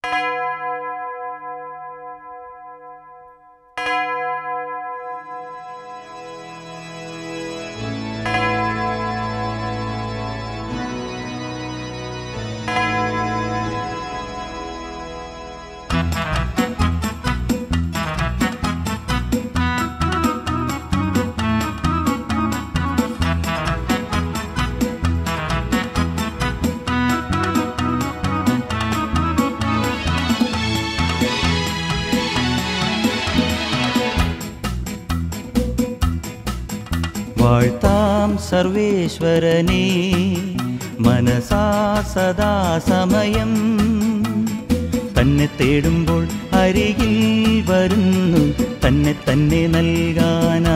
വാഴ്ത്താം സർവേശ്വരനെ മനസാ സദാ സമയം തന്നെ തേടുമ്പോൾ അരികിൽ വരുന്നു തന്നെ തന്നെ നൽകാനാ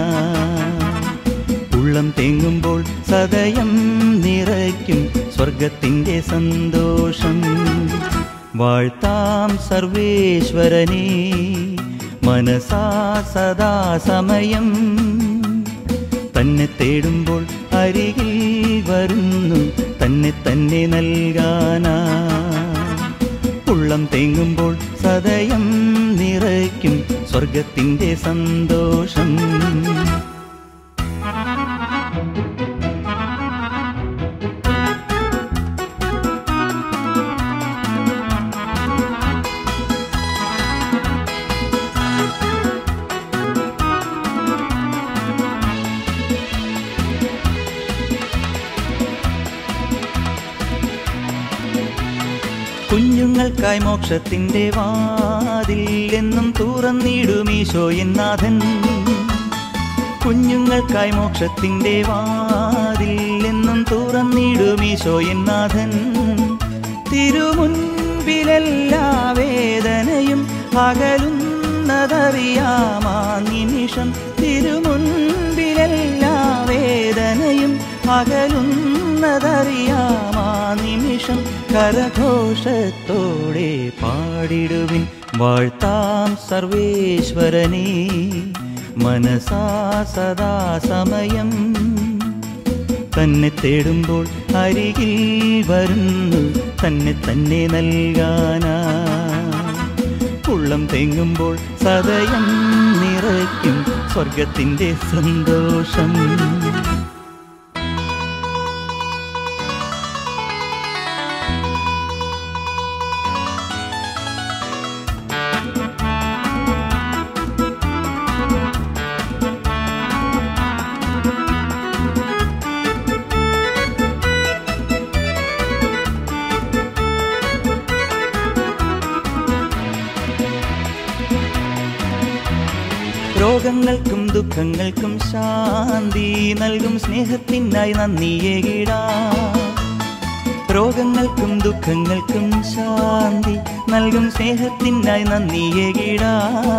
ഉള്ളം തേങ്ങുമ്പോൾ സദയം നിറയ്ക്കും സ്വർഗത്തിൻ്റെ സന്തോഷം വാഴ്ത്താം സർവേശ്വരനെ മനസാ സദാ സമയം തന്നെ തേടുമ്പോൾ അരികിൽ വരുന്നു തന്നെ തന്നെ നൽകാനാ ഉള്ളം തേങ്ങുമ്പോൾ സദയം നിറയ്ക്കും സ്വർഗത്തിൻ്റെ സന്തോഷം കുഞ്ഞുങ്ങൾക്കായി മോക്ഷത്തിന്റെ വാതിൽ എന്നും തുറന്നിടുമീശോ എന്നാഥൻ കുഞ്ഞുങ്ങൾക്കായി മോക്ഷത്തിന്റെ വാതിൽ എന്നും തുറന്നിടുമീശോ എന്നാഥൻ തിരുമുൻപിലെല്ലാ വേദനയും അകലുന്നതറിയാമാ നിമിഷം തിരുമുൻപിലെല്ലാ വേദനയും അകലുന്നതറിയാമാ നിമിഷം കരഘോഷത്തോടെ പാടിടുവിൻ വാഴ്ത്താം സർവേശ്വരനെ മനസാ സദാ സമയം തന്നെ തേടുമ്പോൾ അരികിൽ വരുന്നു തന്നെ തന്നെ നൽകാനാ ഉള്ളം തെങ്ങുമ്പോൾ സദയം നിറയ്ക്കും സ്വർഗത്തിൻ്റെ സന്തോഷം രോഗങ്ങൾക്കും ദുഃഖങ്ങൾക്കും ശാന്തി നൽകും സ്നേഹത്തിനായി നന്ദിയേകിടാ രോഗങ്ങൾക്കും ദുഃഖങ്ങൾക്കും ശാന്തി നൽകും സ്നേഹത്തിനായി നന്ദിയേകിടാ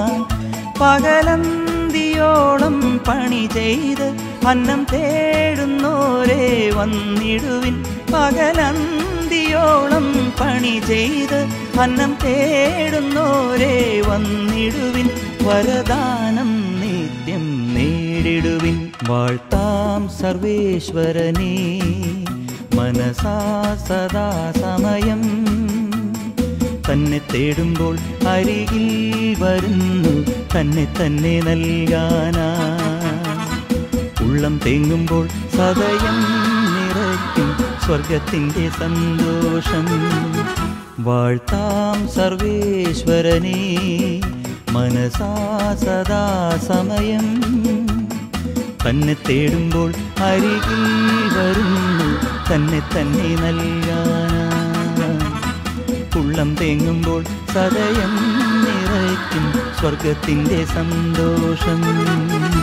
പകലന്തിയോളം പണി ചെയ്ത് അന്നം തേടുന്നോരെ വന്നിടുവിൻ പകലന്തിയോളം പണി ചെയ്ത് അന്നം തേടുന്നോരെ വന്നിടുവിൻ വരദാനം നിത്യം നേടിടുവിൻ വാഴ്ത്താം സർവേശ്വരനെ മനസാ സദാ സമയം തന്നെ തേടുമ്പോൾ അരികിൽ വരുന്നു തന്നെ തന്നെ നൽകാനാ ഉള്ളം തേങ്ങുമ്പോൾ സദയം നിറയ്ക്കും സ്വർഗത്തിൻ്റെ സന്തോഷം വാഴ്ത്താം സർവേശ്വരനെ മനസാ സദാ സമയം തന്നെ തേടുമ്പോൾ അരികിൽ വരുന്നു തന്നെ തന്നെ നൽകാനാ ഉള്ളം തേങ്ങുമ്പോൾ സദയം നിറയ്ക്കും സ്വർഗത്തിൻ്റെ സന്തോഷം